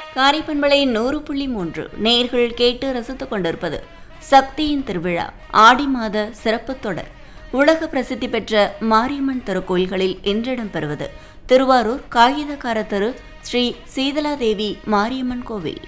காரைப்பண்பளை நூறு புள்ளி மூன்று நேர்கள் கேட்டு ரசித்துக் கொண்டிருப்பது சக்தியின் திருவிழா ஆடி மாத சிறப்பு தொடர் உலக பிரசித்தி பெற்ற மாரியம்மன் திருக்கோயில்களில் இன்றிடம் பெறுவது திருவாரூர் காகிதக்கார தெரு ஸ்ரீ சீதலாதேவி மாரியம்மன் கோவில்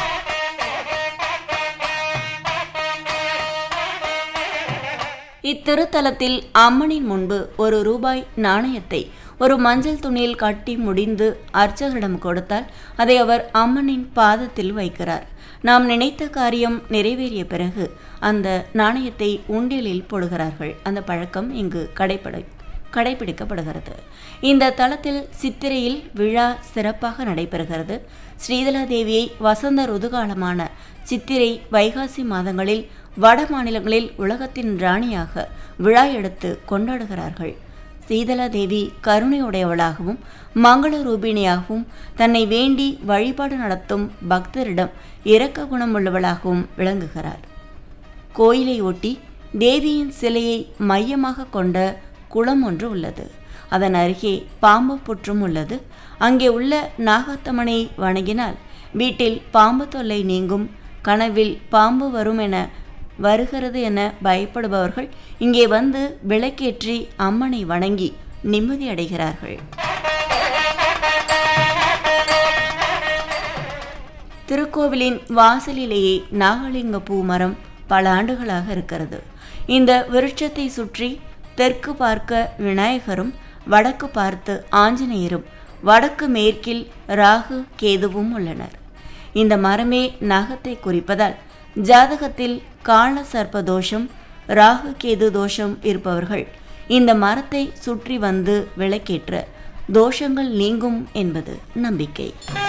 இத்திருத்தலத்தில் அம்மனின் முன்பு ஒரு ரூபாய் நாணயத்தை ஒரு மஞ்சள் துணியில் கட்டி முடிந்து அர்ச்சகரிடம் கொடுத்தால் அதை அவர் அம்மனின் பாதத்தில் வைக்கிறார் நாம் நினைத்த காரியம் நிறைவேறிய பிறகு அந்த நாணயத்தை உண்டியலில் போடுகிறார்கள் அந்த பழக்கம் இங்கு கடைப்படை கடைபிடிக்கப்படுகிறது இந்த தளத்தில் சித்திரையில் விழா சிறப்பாக நடைபெறுகிறது ஸ்ரீதலா தேவியை வசந்த ருதுகாலமான சித்திரை வைகாசி மாதங்களில் வட மாநிலங்களில் உலகத்தின் ராணியாக விழா எடுத்து கொண்டாடுகிறார்கள் சீதலா தேவி கருணையுடையவளாகவும் மங்கள ரூபிணியாகவும் தன்னை வேண்டி வழிபாடு நடத்தும் பக்தரிடம் இரக்க குணமுள்ளவளாகவும் விளங்குகிறார் கோயிலை ஒட்டி தேவியின் சிலையை மையமாக கொண்ட குளம் ஒன்று உள்ளது அதன் அருகே பாம்பு புற்றும் உள்ளது அங்கே உள்ள நாகத்தம்மனை வணங்கினால் வீட்டில் பாம்பு தொல்லை நீங்கும் கனவில் பாம்பு வரும் என வருகிறது என பயப்படுபவர்கள் இங்கே வந்து விளக்கேற்றி அம்மனை வணங்கி நிம்மதி அடைகிறார்கள் திருக்கோவிலின் வாசலிலேயே நாகலிங்க பூ மரம் பல ஆண்டுகளாக இருக்கிறது இந்த விருட்சத்தை சுற்றி தெற்கு பார்க்க விநாயகரும் வடக்கு பார்த்து ஆஞ்சநேயரும் வடக்கு மேற்கில் ராகு கேதுவும் உள்ளனர் இந்த மரமே நாகத்தை குறிப்பதால் ஜாதகத்தில் கால சர்ப்ப தோஷம் ராகு கேது தோஷம் இருப்பவர்கள் இந்த மரத்தை சுற்றி வந்து விளக்கேற்ற தோஷங்கள் நீங்கும் என்பது நம்பிக்கை